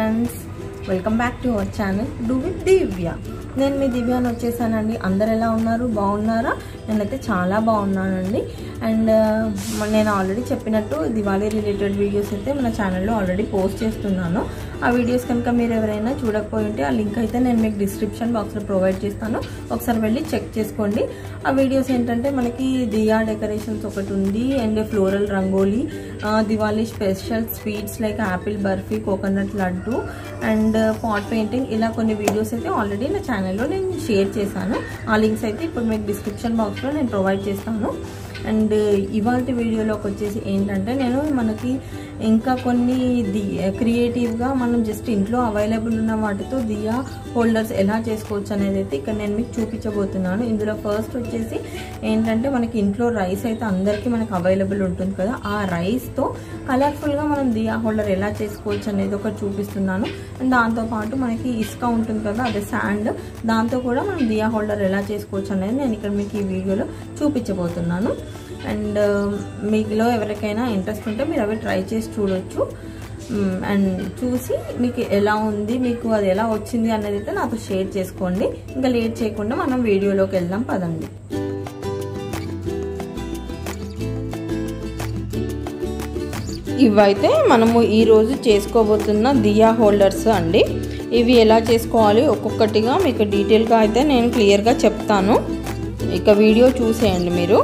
friends welcome back to our channel do with Divya నేను మీ దివ్యాని వచ్చేసానండి అందరు ఎలా ఉన్నారు బాగున్నారా నేనైతే చాలా బాగున్నానండి అండ్ నేను ఆల్రెడీ చెప్పినట్టు దివాళీ రిలేటెడ్ వీడియోస్ అయితే మన ఛానల్లో ఆల్రెడీ పోస్ట్ చేస్తున్నాను ఆ వీడియోస్ కనుక మీరు ఎవరైనా చూడకపోయి ఉంటే ఆ లింక్ అయితే నేను మీకు డిస్క్రిప్షన్ బాక్స్లో ప్రొవైడ్ చేస్తాను ఒకసారి వెళ్ళి చెక్ చేసుకోండి ఆ వీడియోస్ ఏంటంటే మనకి దియా డెకరేషన్స్ ఒకటి ఉంది and floral rangoli Diwali special sweets like apple barfi coconut laddu and pot painting ఇలా కొన్ని వీడియోస్ అయితే ఆల్రెడీ నా ఛానల్లో నేను షేర్ చేశాను ఆ లింక్స్ అయితే ఇప్పుడు మీకు డిస్క్రిప్షన్ బాక్స్లో నేను ప్రొవైడ్ చేస్తాను అండ్ ఇవాళ వీడియోలోకి వచ్చేసి ఏంటంటే నేను మనకి ఇంకా కొన్ని ది క్రియేటివ్గా మనం జస్ట్ ఇంట్లో అవైలబుల్ ఉన్న వాటితో దియా హోల్డర్స్ ఎలా చేసుకోవచ్చు అనేది అయితే ఇక్కడ నేను మీకు చూపించబోతున్నాను ఇందులో ఫస్ట్ వచ్చేసి ఏంటంటే మనకి ఇంట్లో రైస్ అయితే అందరికీ మనకు అవైలబుల్ ఉంటుంది కదా ఆ రైస్తో కలర్ఫుల్గా మనం దియా హోల్డర్ ఎలా చేసుకోవచ్చు అనేది ఒకటి చూపిస్తున్నాను అండ్ దాంతోపాటు మనకి ఇసుక ఉంటుంది కదా అదే శాండ్ దాంతో కూడా మనం దియా హోల్డర్ ఎలా చేసుకోవచ్చు అనేది నేను ఇక్కడ మీకు ఈ వీడియోలో చూపించబోతున్నాను అండ్ మీలో ఎవరికైనా ఇంట్రెస్ట్ ఉంటే మీరు అవి ట్రై చేసి చూడొచ్చు అండ్ చూసి మీకు ఎలా ఉంది మీకు అది ఎలా వచ్చింది అనేది అయితే నాతో షేర్ చేసుకోండి ఇంకా లేట్ చేయకుండా మనం వీడియోలోకి వెళ్దాం పదండి ఇవైతే మనము ఈరోజు చేసుకోబోతున్న దియా హోల్డర్స్ అండి ఇవి ఎలా చేసుకోవాలి ఒక్కొక్కటిగా మీకు డీటెయిల్గా అయితే నేను క్లియర్గా చెప్తాను ఇక వీడియో చూసేయండి మీరు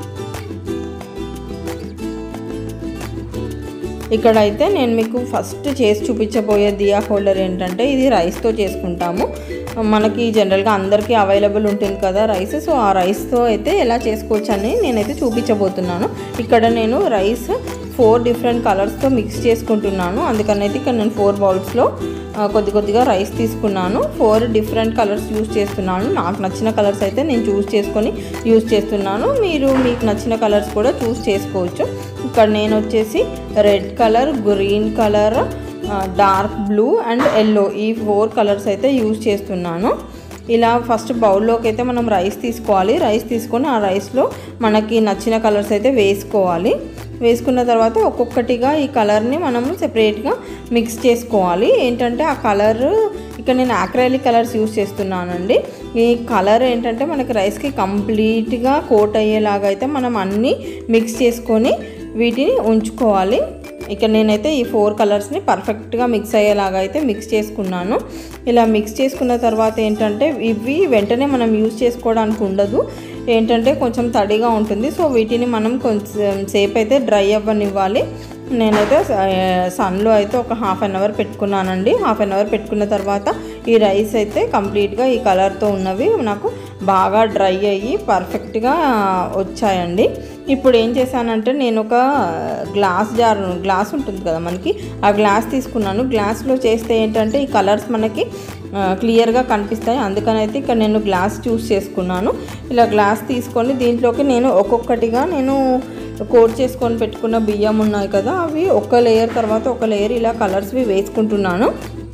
ఇక్కడైతే నేను మీకు ఫస్ట్ చేసి చూపించబోయే దియా హోల్డర్ ఏంటంటే ఇది రైస్తో చేసుకుంటాము మనకి జనరల్గా అందరికీ అవైలబుల్ ఉంటుంది కదా రైస్ సో ఆ రైస్తో అయితే ఎలా చేసుకోవచ్చు అని నేనైతే చూపించబోతున్నాను ఇక్కడ నేను రైస్ ఫోర్ డిఫరెంట్ కలర్స్తో మిక్స్ చేసుకుంటున్నాను అందుకని అయితే ఇక్కడ నేను ఫోర్ బౌల్స్లో కొద్ది కొద్దిగా రైస్ తీసుకున్నాను ఫోర్ డిఫరెంట్ కలర్స్ యూస్ చేస్తున్నాను నాకు నచ్చిన కలర్స్ అయితే నేను చూస్ చేసుకొని యూస్ చేస్తున్నాను మీరు మీకు నచ్చిన కలర్స్ కూడా చూస్ చేసుకోవచ్చు ఇక్కడ నేను వచ్చేసి red colour green colour dark blue and yellow ఈ ఫోర్ కలర్స్ అయితే యూజ్ చేస్తున్నాను ఇలా ఫస్ట్ బౌల్లోకి అయితే మనం రైస్ తీసుకోవాలి రైస్ తీసుకొని ఆ రైస్లో మనకి నచ్చిన కలర్స్ అయితే వేసుకోవాలి వేసుకున్న తర్వాత ఒక్కొక్కటిగా ఈ కలర్ని మనము సెపరేట్గా మిక్స్ చేసుకోవాలి ఏంటంటే ఆ కలర్ ఇక్కడ నేను ఆక్రైలిక్ కలర్స్ యూస్ చేస్తున్నానండి ఈ కలర్ ఏంటంటే మనకి రైస్కి కంప్లీట్గా కోట్ అయ్యేలాగా అయితే మనం అన్నీ మిక్స్ చేసుకొని వీటిని ఉంచుకోవాలి ఇక్కడ నేనైతే ఈ ఫోర్ కలర్స్ని పర్ఫెక్ట్గా మిక్స్ అయ్యేలాగా అయితే మిక్స్ చేసుకున్నాను ఇలా మిక్స్ చేసుకున్న తర్వాత ఏంటంటే ఇవి వెంటనే మనం యూజ్ చేసుకోవడానికి ఉండదు ఏంటంటే కొంచెం తడిగా ఉంటుంది సో వీటిని మనం కొంచెం సేపు అయితే డ్రై అవ్వనివ్వాలి నేనైతే సన్లో అయితే ఒక హాఫ్ అన్ అవర్ పెట్టుకున్నానండి హాఫ్ అన్ అవర్ పెట్టుకున్న తర్వాత ఈ రైస్ అయితే కంప్లీట్గా ఈ కలర్తో ఉన్నవి నాకు బాగా డ్రై అయ్యి పర్ఫెక్ట్గా వచ్చాయండి ఇప్పుడు ఏం చేశానంటే నేను ఒక గ్లాస్ జార్ గ్లాస్ ఉంటుంది కదా మనకి ఆ గ్లాస్ తీసుకున్నాను గ్లాస్లో చేస్తే ఏంటంటే ఈ కలర్స్ మనకి క్లియర్గా కనిపిస్తాయి అందుకని అయితే ఇక్కడ నేను గ్లాస్ చూస్ చేసుకున్నాను ఇలా గ్లాస్ తీసుకొని దీంట్లోకి నేను ఒక్కొక్కటిగా నేను కోట్ చేసుకొని పెట్టుకున్న బియ్యం ఉన్నాయి కదా అవి ఒక లేయర్ తర్వాత ఒక లేయర్ ఇలా కలర్స్వి వేసుకుంటున్నాను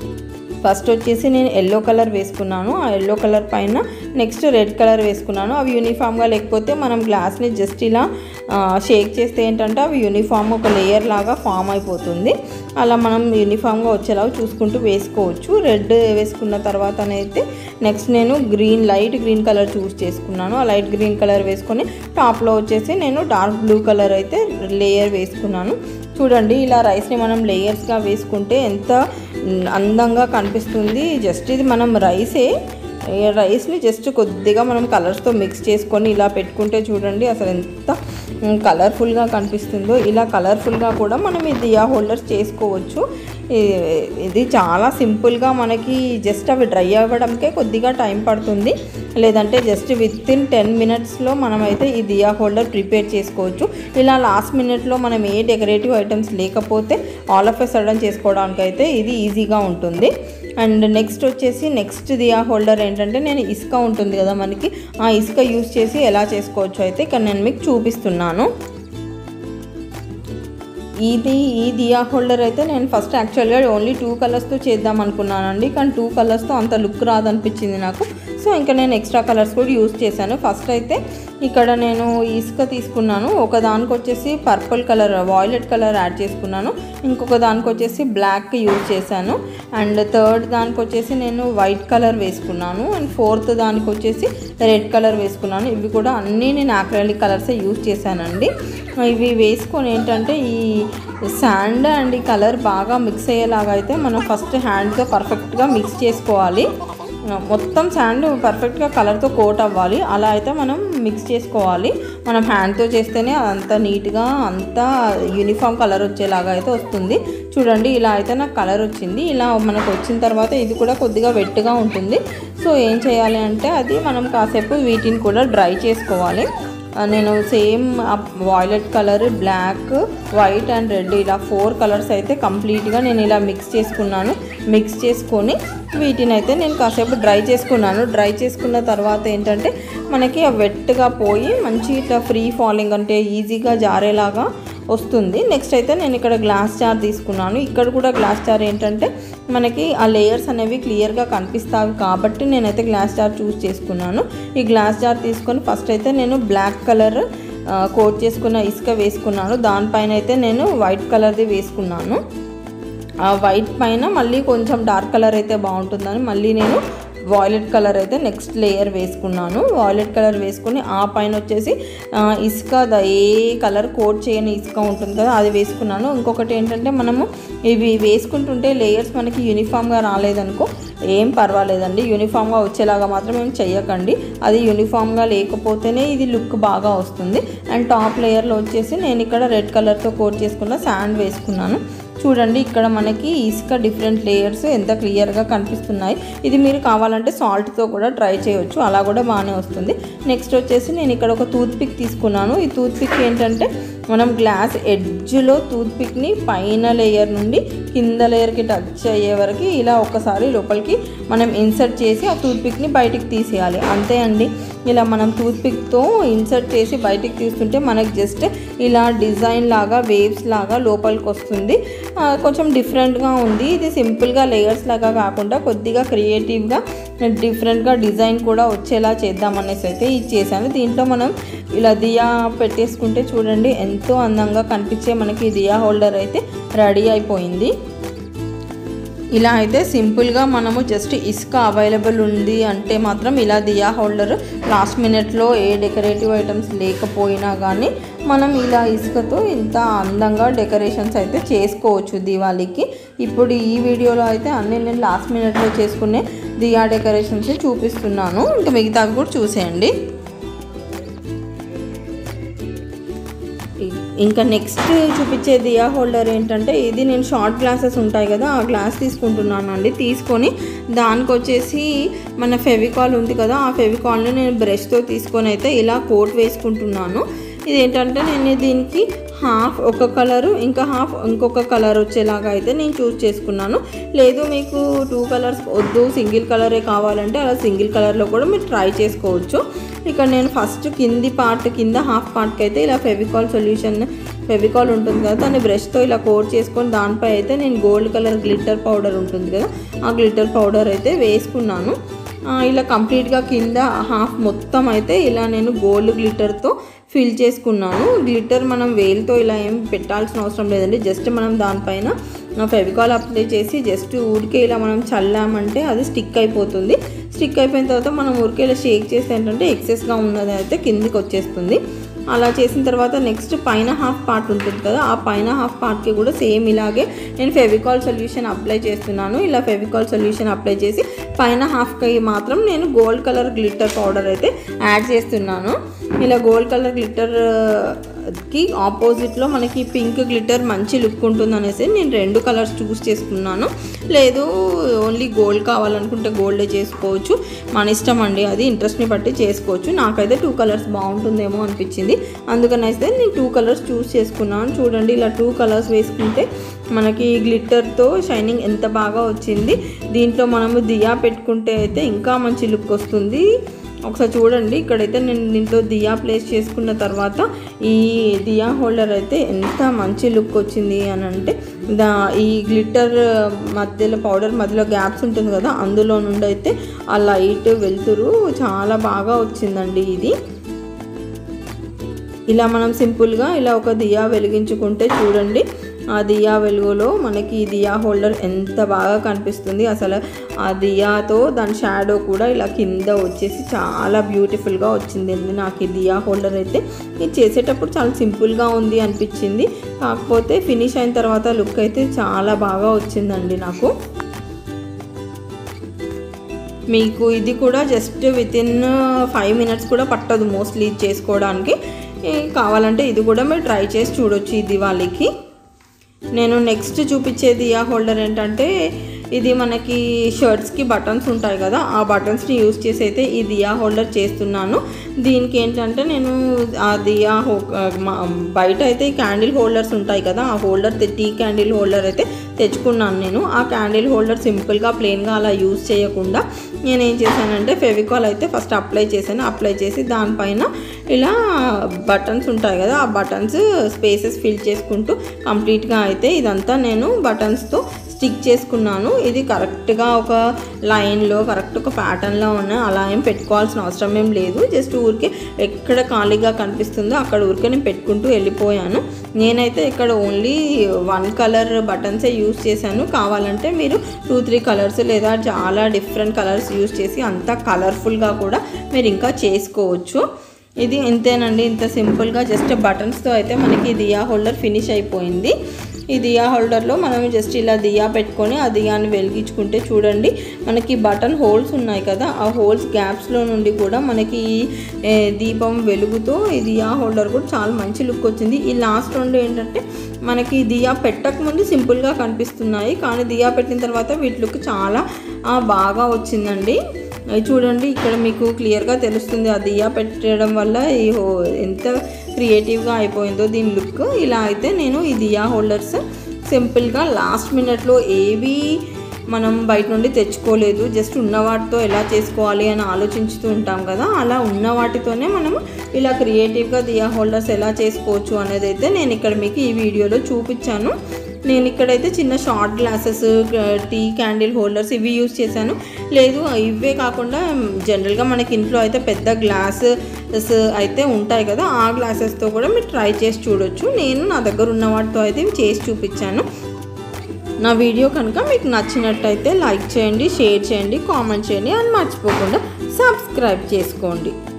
ఫస్ట్ వచ్చేసి నేను ఎల్లో కలర్ వేసుకున్నాను ఆ ఎల్లో కలర్ పైన నెక్స్ట్ రెడ్ కలర్ వేసుకున్నాను అవి యూనిఫామ్గా లేకపోతే మనం గ్లాస్ని జస్ట్ ఇలా షేక్ చేస్తే ఏంటంటే అవి యూనిఫామ్ ఒక లేయర్ లాగా ఫామ్ అయిపోతుంది అలా మనం యూనిఫామ్గా వచ్చేలాగా చూసుకుంటూ వేసుకోవచ్చు రెడ్ వేసుకున్న తర్వాత అయితే నెక్స్ట్ నేను green light green colour choose చేసుకున్నాను ఆ లైట్ గ్రీన్ కలర్ వేసుకొని టాప్లో వచ్చేసి నేను డార్క్ బ్లూ కలర్ అయితే లేయర్ వేసుకున్నాను చూడండి ఇలా రైస్ని మనం లేయర్స్గా వేసుకుంటే ఎంత అందంగా కనిపిస్తుంది జస్ట్ ఇది మనం రైసే రైస్ని జస్ట్ కొద్దిగా మనం కలర్స్తో మిక్స్ చేసుకొని ఇలా పెట్టుకుంటే చూడండి అసలు ఎంత కలర్ఫుల్గా కనిపిస్తుందో ఇలా కలర్ఫుల్గా కూడా మనం ఈ దియా హోల్డర్స్ చేసుకోవచ్చు ఇది చాలా సింపుల్గా మనకి జస్ట్ అవి డ్రై అవ్వడానికే కొద్దిగా టైం పడుతుంది లేదంటే జస్ట్ విత్ ఇన్ టెన్ మినిట్స్లో మనమైతే ఈ దియా హోల్డర్ ప్రిపేర్ చేసుకోవచ్చు ఇలా లాస్ట్ మినిట్లో మనం ఏ డెకరేటివ్ ఐటమ్స్ లేకపోతే ఆల్ ఆఫ్ ఎ సడన్ చేసుకోవడానికి అయితే ఇది ఈజీగా ఉంటుంది అండ్ నెక్స్ట్ వచ్చేసి నెక్స్ట్ దియా హోల్డర్ ఏంటంటే నేను ఇసుక ఉంటుంది కదా మనకి ఆ ఇసుక యూస్ చేసి ఎలా చేసుకోవచ్చు అయితే ఇక్కడ నేను మీకు చూపిస్తున్నాను ఇది ఈ దియా హోల్డర్ అయితే నేను ఫస్ట్ యాక్చువల్గా ఓన్లీ టూ కలర్స్తో చేద్దాం అనుకున్నానండి కానీ టూ కలర్స్తో అంత లుక్ రాదనిపించింది నాకు సో ఇంకా నేను ఎక్స్ట్రా కలర్స్ కూడా యూస్ చేశాను ఫస్ట్ అయితే ఇక్కడ నేను ఇసుక తీసుకున్నాను ఒక దానికి వచ్చేసి purple colour violet colour add చేసుకున్నాను ఇంకొక దానికి వచ్చేసి బ్లాక్ యూజ్ చేశాను అండ్ థర్డ్ దానికి వచ్చేసి నేను వైట్ కలర్ వేసుకున్నాను అండ్ ఫోర్త్ దానికి వచ్చేసి రెడ్ కలర్ వేసుకున్నాను ఇవి కూడా అన్నీ నేను ఆక్రాలిక్ కలర్సే యూజ్ చేశానండి ఇవి వేసుకొని ఏంటంటే ఈ శాండ్ అండ్ ఈ కలర్ బాగా మిక్స్ అయ్యేలాగా అయితే మనం ఫస్ట్ హ్యాండ్తో పర్ఫెక్ట్గా మిక్స్ చేసుకోవాలి మొత్తం శాండ్ పర్ఫెక్ట్గా కలర్తో కోట్ అవ్వాలి అలా అయితే మనం మిక్స్ చేసుకోవాలి మనం హ్యాండ్తో చేస్తేనే అంత నీట్గా అంతా యూనిఫామ్ కలర్ వచ్చేలాగా అయితే వస్తుంది చూడండి ఇలా అయితే నాకు కలర్ వచ్చింది ఇలా మనకు వచ్చిన తర్వాత ఇది కూడా కొద్దిగా వెట్టుగా ఉంటుంది సో ఏం చేయాలి అంటే అది మనం కాసేపు వీటిని కూడా డ్రై చేసుకోవాలి ఆ, నేను same violet colour black white and red ఇలా ఫోర్ కలర్స్ అయితే కంప్లీట్గా నేను ఇలా మిక్స్ చేసుకున్నాను మిక్స్ చేసుకొని వీటిని అయితే నేను కాసేపు డ్రై చేసుకున్నాను డ్రై చేసుకున్న తర్వాత ఏంటంటే మనకి ఆ వెట్గా పోయి మంచి ఇట్లా ఫ్రీ ఫాలింగ్ అంటే ఈజీగా జారేలాగా వస్తుంది నెక్స్ట్ అయితే నేను ఇక్కడ గ్లాస్ జార్ తీసుకున్నాను ఇక్కడ కూడా గ్లాస్ జార్ ఏంటంటే మనకి ఆ లేయర్స్ అనేవి క్లియర్గా కనిపిస్తాయి కాబట్టి నేనైతే గ్లాస్ జార్ చూస్ చేసుకున్నాను ఈ గ్లాస్ జార్ తీసుకొని ఫస్ట్ అయితే నేను బ్లాక్ కలర్ కోట్ చేసుకున్న ఇసుక వేసుకున్నాను దానిపైన అయితే నేను వైట్ కలర్ది వేసుకున్నాను ఆ వైట్ పైన మళ్ళీ కొంచెం డార్క్ కలర్ అయితే బాగుంటుందని మళ్ళీ నేను వాయిలెట్ కలర్ అయితే నెక్స్ట్ లేయర్ వేసుకున్నాను వాయిలెట్ కలర్ వేసుకొని ఆ పైన వచ్చేసి ఆ, ఇసుక ద ఏ కలర్ కోట్ చేయని ఇసుక ఉంటుంది కదా అది వేసుకున్నాను ఇంకొకటి ఏంటంటే మనము ఇవి వేసుకుంటుంటే లేయర్స్ మనకి యూనిఫామ్గా రాలేదనుకో ఏం పర్వాలేదండి యూనిఫామ్గా వచ్చేలాగా మాత్రం ఏం చెయ్యకండి అది యూనిఫామ్గా లేకపోతేనే ఇది లుక్ బాగా వస్తుంది అండ్ టాప్ లేయర్లో వచ్చేసి నేను ఇక్కడ రెడ్ కలర్తో కోట్ చేసుకున్న శాండ్ వేసుకున్నాను చూడండి ఇక్కడ మనకి ఇసుక డిఫరెంట్ లేయర్స్ ఎంత క్లియర్గా కనిపిస్తున్నాయి ఇది మీరు కావాలంటే సాల్ట్తో కూడా ట్రై చేయొచ్చు అలా కూడా బాగానే వస్తుంది నెక్స్ట్ వచ్చేసి నేను ఇక్కడ ఒక టూత్ పిక్ తీసుకున్నాను ఈ టూత్ పిక్ ఏంటంటే మనం గ్లాస్ ఎడ్జ్లో టూత్ పిక్ని పైన లేయర్ నుండి కింద లేయర్కి టచ్ అయ్యే వరకు ఇలా ఒకసారి లోపలికి మనం ఇన్సర్ట్ చేసి ఆ టూత్ పిక్ని బయటికి తీసేయాలి అంతే అండి ఇలా మనం టూత్ పిక్తో ఇన్సర్ట్ చేసి బయటికి తీస్తుంటే మనకి జస్ట్ ఇలా డిజైన్ లాగా వేవ్స్ లాగా లోపలికి వస్తుంది ఆ, కొంచెం డిఫరెంట్గా ఉంది ఇది సింపుల్గా లేయర్స్ లాగా కాకుండా కొద్దిగా క్రియేటివ్గా డిఫరెంట్గా డిజైన్ కూడా వచ్చేలా చేద్దాం అనేసి అయితే ఇది చేశాను దీంట్లో మనం ఇలా దియా పెట్టేసుకుంటే చూడండి ఎంతో అందంగా కనిపించే మనకి ఈ దియా హోల్డర్ అయితే రెడీ అయిపోయింది ఇలా అయితే సింపుల్గా మనము జస్ట్ ఇసుక అవైలబుల్ ఉంది అంటే మాత్రం ఇలా దియా హోల్డర్ లాస్ట్ మినిట్లో ఏ డెకరేటివ్ ఐటమ్స్ లేకపోయినా కానీ మనం ఇలా ఇసుకతో ఇంత అందంగా డెకరేషన్స్ అయితే చేసుకోవచ్చు దివాళీకి ఇప్పుడు ఈ వీడియోలో అయితే అన్ని నేను లాస్ట్ మినిట్లో చేసుకునే దియా డెకరేషన్స్ చూపిస్తున్నాను ఇంకా మిగతావి కూడా చూసేయండి ఇంకా నెక్స్ట్ చూపించే దియా హోల్డర్ ఏంటంటే ఇది నేను షార్ట్ గ్లాసెస్ ఉంటాయి కదా ఆ గ్లాస్ తీసుకుంటున్నాను అండి తీసుకొని దానికి వచ్చేసి మన ఫెవికాల్ ఉంది కదా ఆ ఫెవికాల్ని నేను బ్రష్తో తీసుకొని అయితే ఇలా కోట్ వేసుకుంటున్నాను ఇది ఏంటంటే నేను దీనికి హాఫ్ ఒక కలరు ఇంకా హాఫ్ ఇంకొక కలర్ వచ్చేలాగా అయితే నేను చూస్ చేసుకున్నాను లేదు మీకు టూ కలర్స్ వద్దు సింగిల్ కలరే కావాలంటే అలా సింగిల్ కలర్లో కూడా మీరు ట్రై చేసుకోవచ్చు ఇక్కడ నేను ఫస్ట్ కింది పార్ట్ కింద హాఫ్ పార్ట్కి అయితే ఇలా ఫెవికాల్ సొల్యూషన్ ఫెవికాల్ ఉంటుంది కదా దాన్ని బ్రష్తో ఇలా కోట్ చేసుకొని దానిపై అయితే నేను గోల్డ్ కలర్ గ్లిట్టర్ పౌడర్ ఉంటుంది కదా ఆ గ్లిట్టర్ పౌడర్ అయితే వేసుకున్నాను ఆ, ఇలా కంప్లీట్గా కింద హాఫ్ మొత్తం అయితే ఇలా నేను గోల్డ్ గ్లిటర్తో ఫిల్ చేసుకున్నాను గ్లిటర్ మనం వేలుతో ఇలా ఏం పెట్టాల్సిన అవసరం లేదండి జస్ట్ మనం దానిపైన ఫెవికాల్ అప్లై చేసి జస్ట్ ఊరికే ఇలా మనం చల్లామంటే అది స్టిక్ అయిపోతుంది స్టిక్ అయిపోయిన తర్వాత మనం ఊరికే ఇలా షేక్ చేస్తే ఏంటంటే ఎక్సెస్గా ఉన్నది అయితే కిందికి వచ్చేస్తుంది అలా చేసిన తర్వాత నెక్స్ట్ పైన హాఫ్ పార్ట్ ఉంటుంది కదా ఆ పైన హాఫ్ పార్ట్కి కూడా సేమ్ ఇలాగే నేను ఫెవికాల్ సొల్యూషన్ అప్లై చేస్తున్నాను ఇలా ఫెవికాల్ సొల్యూషన్ అప్లై చేసి పైన హాఫ్కి మాత్రం నేను గోల్డ్ కలర్ గ్లిట్టర్ పౌడర్ అయితే యాడ్ చేస్తున్నాను ఇలా గోల్డ్ కలర్ గ్లిట్టర్ కి ఆపోజిట్లో మనకి పింక్ గ్లిటర్ మంచి లుక్ ఉంటుంది అనేసి నేను రెండు కలర్స్ చూస్ చేసుకున్నాను లేదు ఓన్లీ గోల్డ్ కావాలనుకుంటే గోల్డే చేసుకోవచ్చు మన ఇష్టం అండి అది ఇంట్రెస్ట్ని బట్టి చేసుకోవచ్చు నాకైతే టూ కలర్స్ బాగుంటుందేమో అనిపించింది అందుకని అయితే నేను టూ కలర్స్ చూస్ చేసుకున్నాను చూడండి ఇలా టూ కలర్స్ వేసుకుంటే మనకి గ్లిట్టర్తో షైనింగ్ ఎంత బాగా వచ్చింది దీంట్లో మనము దియా పెట్టుకుంటే అయితే ఇంకా మంచి లుక్ వస్తుంది ఒకసారి చూడండి ఇక్కడైతే నేను దీంట్లో దియా ప్లేస్ చేసుకున్న తర్వాత ఈ దియా హోల్డర్ అయితే ఎంత మంచి లుక్ వచ్చింది అని అంటే దా ఈ గ్లిట్టర్ మధ్యలో పౌడర్ మధ్యలో గ్యాప్స్ ఉంటుంది కదా అందులో నుండి అయితే ఆ లైట్ వెలుతురు చాలా బాగా వచ్చిందండి ఇది ఇలా మనం సింపుల్గా ఇలా ఒక దియా వెలిగించుకుంటే చూడండి ఆ దియా వెలుగులో మనకి ఈ దియా హోల్డర్ ఎంత బాగా కనిపిస్తుంది అసలు ఆ దియాతో దాని షాడో కూడా ఇలా కింద వచ్చేసి చాలా బ్యూటిఫుల్గా వచ్చింది నాకు ఈ దియా హోల్డర్ అయితే ఇది చేసేటప్పుడు చాలా సింపుల్గా ఉంది అనిపించింది కాకపోతే ఫినిష్ అయిన తర్వాత లుక్ అయితే చాలా బాగా వచ్చిందండి నాకు మీకు ఇది కూడా just within five minutes కూడా పట్టదు మోస్ట్లీ ఇది చేసుకోవడానికి ఏ, కావాలంటే ఇది కూడా మీరు ట్రై చేసి చూడొచ్చు ఈ దివాళీకి నేను నెక్స్ట్ చూపించే దియా హోల్డర్ ఏంటంటే ఇది మనకి షర్ట్స్కి బటన్స్ ఉంటాయి కదా ఆ బటన్స్ని యూస్ చేసి అయితే ఈ దియా హోల్డర్ చేస్తున్నాను దీనికి ఏంటంటే నేను ఆ దియా హో మా- బయట అయితే ఈ క్యాండిల్ హోల్డర్స్ ఉంటాయి కదా ఆ హోల్డర్ టీ క్యాండిల్ హోల్డర్ అయితే తెచ్చుకున్నాను నేను ఆ క్యాండిల్ హోల్డర్ సింపుల్గా ప్లెయిన్గా అలా యూస్ చేయకుండా నేను ఏం చేశానంటే ఫెవికాల్ అయితే ఫస్ట్ అప్లై చేశాను అప్లై చేసి దానిపైన ఇలా బటన్స్ ఉంటాయి కదా ఆ బటన్స్ స్పేసెస్ ఫిల్ చేసుకుంటూ కంప్లీట్గా అయితే ఇదంతా నేను బటన్స్తో స్టిక్ చేసుకున్నాను ఇది కరెక్ట్గా ఒక లైన్లో కరెక్ట్ ఒక ప్యాటర్న్లో ఉన్న అలా ఏం పెట్టుకోవాల్సిన అవసరం ఏం లేదు జస్ట్ ఊరికే ఎక్కడ ఖాళీగా కనిపిస్తుందో అక్కడ ఊరికే నేను పెట్టుకుంటూ వెళ్ళిపోయాను నేనైతే ఇక్కడ ఓన్లీ వన్ కలర్ బటన్సే యూస్ చేశాను కావాలంటే మీరు టూ త్రీ కలర్స్ లేదా చాలా డిఫరెంట్ కలర్స్ యూస్ చేసి అంతా కలర్ఫుల్గా కూడా మీరు ఇంకా చేసుకోవచ్చు ఇది ఇంతేనండి ఇంత సింపుల్గా జస్ట్ బటన్స్తో అయితే మనకి దియా హోల్డర్ ఫినిష్ అయిపోయింది ఈ దియా హోల్డర్లో మనం జస్ట్ ఇలా దియా పెట్టుకొని ఆ దియాని వెలిగించుకుంటే చూడండి మనకి బటన్ హోల్స్ ఉన్నాయి కదా ఆ హోల్స్ గ్యాప్స్లో నుండి కూడా మనకి ఈ, ఏ, దీపం వెలుగుతో ఈ దియా హోల్డర్ కూడా చాలా మంచి లుక్ వచ్చింది ఈ లాస్ట్ రెండు ఏంటంటే మనకి దియా పెట్టక ముందు సింపుల్గా కనిపిస్తున్నాయి కానీ దియా పెట్టిన తర్వాత వీటి లుక్ చాలా ఆ, బాగా వచ్చిందండి అవి చూడండి ఇక్కడ మీకు క్లియర్గా తెలుస్తుంది ఆ దియా పెట్టడం వల్ల ఈ హో ఎంత క్రియేటివ్గా అయిపోయిందో దీని లుక్ ఇలా అయితే నేను ఈ దియా హోల్డర్స్ సింపుల్గా లాస్ట్ మినిట్లో ఏవి మనం బయట నుండి తెచ్చుకోలేదు జస్ట్ ఉన్న వాటితో ఎలా చేసుకోవాలి అని ఆలోచించుతూ ఉంటాం కదా అలా ఉన్న వాటితోనే మనం ఇలా క్రియేటివ్గా దియా హోల్డర్స్ ఎలా చేసుకోవచ్చు అనేది అయితే నేను ఇక్కడ మీకు ఈ వీడియోలో చూపించాను నేను ఇక్కడైతే చిన్న short glasses tea candle holders ఇవి యూస్ చేశాను లేదు ఇవే కాకుండా జనరల్గా మనకి ఇంట్లో అయితే పెద్ద గ్లాసెస్ అయితే ఉంటాయి కదా ఆ గ్లాసెస్తో కూడా మీరు ట్రై చేసి చూడొచ్చు నేను నా దగ్గర ఉన్న వాటితో అయితే ఇవి చేసి చూపించాను నా వీడియో కనుక మీకు నచ్చినట్టయితే లైక్ చేయండి షేర్ చేయండి కామెంట్ చేయండి అని మర్చిపోకుండా సబ్స్క్రైబ్ చేసుకోండి